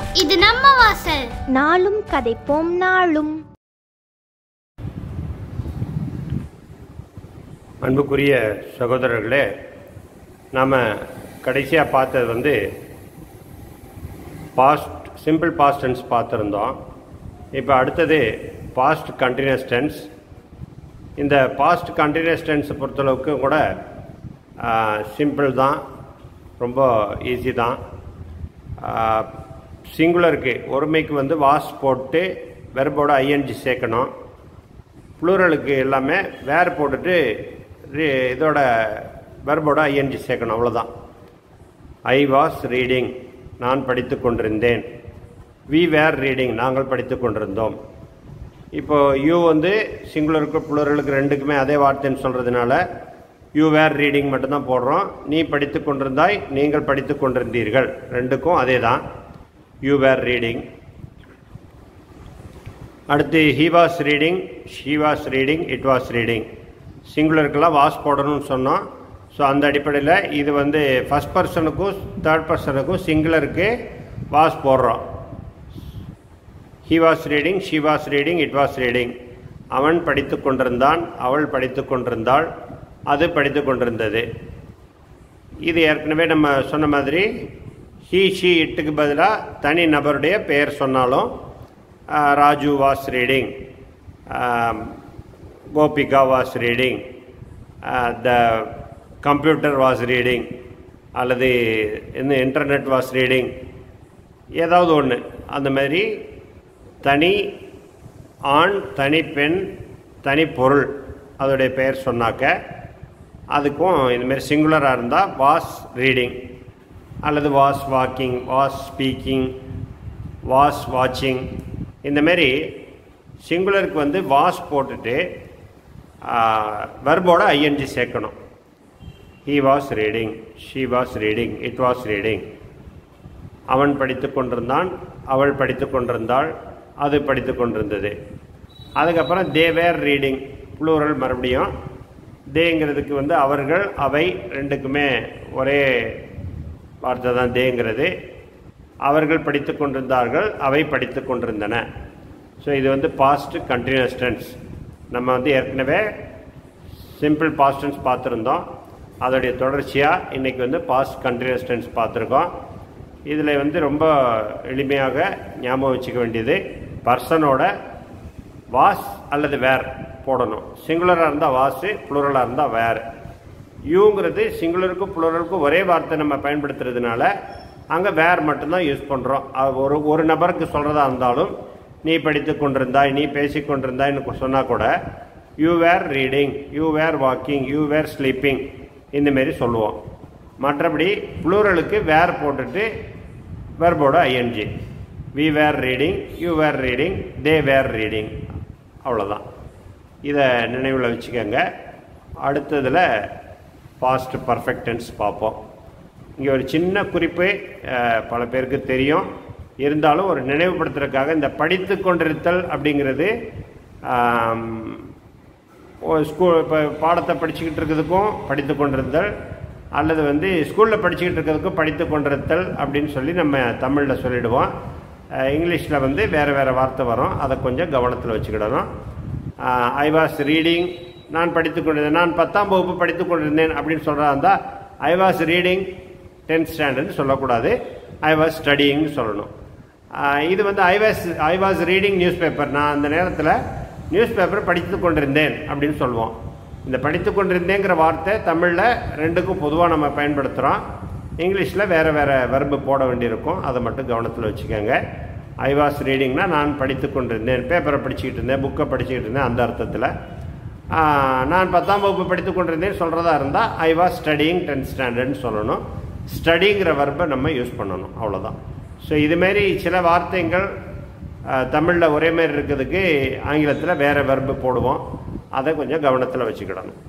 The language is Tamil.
இது நம்ம வாசல் நாளும் கதைப்போம் நாளும் அன்புக்குரிய சகோதரர்களே நாம் கடைசியாக பார்த்தது வந்து பாஸ்ட் சிம்பிள் பாஸ்ட் டென்ஸ் பார்த்துருந்தோம் இப்போ அடுத்தது பாஸ்ட் கண்டினியூஸ் டென்ஸ் இந்த பாஸ்ட் கண்டினியூஸ் டென்ஸை பொறுத்தளவுக்கு கூட சிம்பிள் தான் ரொம்ப ஈஸி தான் சிங்குலருக்கு ஒருமைக்கு வந்து வாஸ் போட்டு வெர்போட ஐஎன்ஜி சேர்க்கணும் ப்ளூரலுக்கு எல்லாமே வேர் போட்டுட்டு ரி- இதோட வெர்போட ஐஎன்ஜி சேர்க்கணும் அவ்வளோதான் ஐ வாஸ் ரீடிங் நான் படித்து கொண்டிருந்தேன் வி வேர் ரீடிங் நாங்கள் படித்து கொண்டிருந்தோம் இப்போ யூ வந்து சிங்குலருக்கு ப்ளூரலுக்கு ரெண்டுக்குமே அதே வார்த்தைன்னு சொல்கிறதுனால யூ வேர் ரீடிங் மட்டும்தான் போடுறோம் நீ படித்து கொண்டிருந்தாய் நீங்கள் படித்து கொண்டிருந்தீர்கள் ரெண்டுக்கும் அதே தான் யூ வேர் ரீடிங் அடுத்து he was reading she was reading it was reading சிங்குலருக்கெல்லாம் வாஸ் போடணும்னு சொன்னோம் ஸோ அந்த அடிப்படையில் இது வந்து ஃபஸ்ட் பர்சனுக்கும் தேர்ட் பர்சனுக்கும் சிங்குலருக்கு வாஸ் போடுறோம் he was reading she was reading it was reading அவன் படித்து கொண்டிருந்தான் அவள் படித்து கொண்டிருந்தாள் அது படித்து கொண்டிருந்தது இது ஏற்கனவே நம்ம சொன்ன மாதிரி ஹி ஷி இட்டுக்கு பதிலாக தனி நபருடைய பெயர் சொன்னாலும் ஆஹ், Raju was reading Gopika was reading the computer was reading அல்லது இந்த இன்டர்நெட் வாஸ் ரீடிங் ஏதாவது ஒன்று அந்த மாதிரி தனி ஆண் தனி பெண் தனி பொருள் அதோடைய பெயர் சொன்னாக்க அதுக்கும் இதுமாரி சிங்குலராக இருந்தால் வாஸ் ரீடிங் அல்லது was walking was speaking was வாட்சிங் இந்தமாரி சிங்குலருக்கு வந்து வாஸ் போட்டுட்டு வெர்போட ஐஎன்ஜி சேர்க்கணும் he was reading she was reading it was reading அவன் படித்து கொண்டிருந்தான் அவள் படித்து கொண்டிருந்தாள் அது படித்து கொண்டிருந்தது அதுக்கப்புறம் தே வேர் ரீடிங் ப்ளூரல் மறுபடியும் தேங்கிறதுக்கு வந்து அவர்கள் அவை ரெண்டுக்குமே ஒரே வார்த்தை தான் தேங்கிறது அவர்கள் படித்து கொண்டிருந்தார்கள் அவை படித்து கொண்டிருந்தன ஸோ இது வந்து பாஸ்ட் கண்டினியூஸ் டென்ஸ் நம்ம வந்து ஏற்கனவே சிம்பிள் பாஸ்ட் டென்ஸ் பார்த்துருந்தோம் அதோடைய தொடர்ச்சியாக இன்றைக்கி வந்து பாஸ்ட் கண்டினியூஸ் டென்ஸ் பார்த்துருக்கோம் இதில் வந்து ரொம்ப எளிமையாக ஞாபகம் வச்சுக்க வேண்டியது பர்சனோட வாஸ் அல்லது வேர் போடணும் சிங்குலராக இருந்தால் வாஸு ப்ளூரலாக இருந்தால் வேர் யூங்கிறது சிங்குலருக்கும் ப்ளூரலுக்கும் ஒரே வார்த்தை நம்ம பயன்படுத்துறதுனால அங்கே வேர் மட்டும்தான் யூஸ் பண்ணுறோம் ஒரு ஒரு நபருக்கு சொல்கிறதா இருந்தாலும் நீ படித்து கொண்டிருந்தாய் நீ பேசி கொண்டிருந்தாய்னு சொன்னால் கூட you were reading you were walking you were sleeping இந்தமாரி சொல்லுவோம் மற்றபடி ப்ளூரலுக்கு வேர் போட்டுட்டு வெர்போட ING we were reading you were reading they were reading அவ்வளோதான் இதை நினைவில் வச்சுக்கோங்க அடுத்ததில் பாஸ்ட் பர்ஃபெக்ட் டென்ஸ் பார்ப்போம் இங்கே ஒரு சின்ன குறிப்பு அஹ், பல பேருக்கு தெரியும் இருந்தாலும் ஒரு நினைவுபடுத்துறதுக்காக இந்த படித்து கொண்டிருத்தல் அப்படிங்கிறது ஆம், ஒரு ஸ்கூல் இப்போ பாடத்தை படிச்சுக்கிட்டு இருக்கிறதுக்கும் படித்து கொண்டிருத்தல் அல்லது வந்து ஸ்கூலில் படிச்சுக்கிட்டு இருக்கிறதுக்கும் படித்து கொண்டிருத்தல் அப்படின்னு சொல்லி நம்ம தமிழில் சொல்லிடுவோம் இங்கிலீஷில் வந்து வேறு வேறு வார்த்தை வரும் அதை கொஞ்சம் கவனத்தில் வச்சுக்கிடணும் ஐ வாஸ் ரீடிங் நான் படித்து கொண்டிருந்தேன் நான் பத்தாம் வகுப்பு படித்து கொண்டிருந்தேன் அப்படின்னு சொல்கிறதா இருந்தால் ஐ வாஸ் ரீடிங் டென்த் ஸ்டாண்டர்ட்னு சொல்லக்கூடாது ஐ வாஸ் ஸ்டடிங்னு சொல்லணும் ஆஹ் இது வந்து I was I was reading newspaper நான் அந்த நேரத்தில் நியூஸ் பேப்பர் படித்து கொண்டிருந்தேன் அப்படின்னு சொல்லுவோம் இந்த படித்து கொண்டிருந்தேங்கிற வார்த்தை தமிழில் ரெண்டுக்கும் பொதுவாக நம்ம பயன்படுத்துகிறோம் இங்கிலீஷில் வேறு வேறு வெர்பு போட வேண்டியிருக்கும் அதை மட்டும் கவனத்தில் வச்சுக்கோங்க ஐ வாஸ் ரீடிங்னா நான் படித்து கொண்டிருந்தேன் பேப்பரை படிச்சுக்கிட்டு இருந்தேன் புக்கை படிச்சுக்கிட்டு இருந்தேன் அந்த அர்த்தத்தில் ஆஹ் நான் பத்தாம் வகுப்பு படித்து கொண்டிருந்தேன் சொல்கிறதா இருந்தால் ஐ வாஸ் ஸ்டடிங் டென்த் ஸ்டாண்டர்ட்னு சொல்லணும் ஸ்டடிங்கிற வர்பை நம்ம யூஸ் பண்ணணும் அவ்வளோதான் ஸோ இதுமாரி சில வார்த்தைகள் தமிழில் ஒரே மாதிரி இருக்கிறதுக்கு ஆங்கிலத்தில் வேறு வர்பு போடுவோம் அதை கொஞ்சம் கவனத்தில் வச்சுக்கிடணும்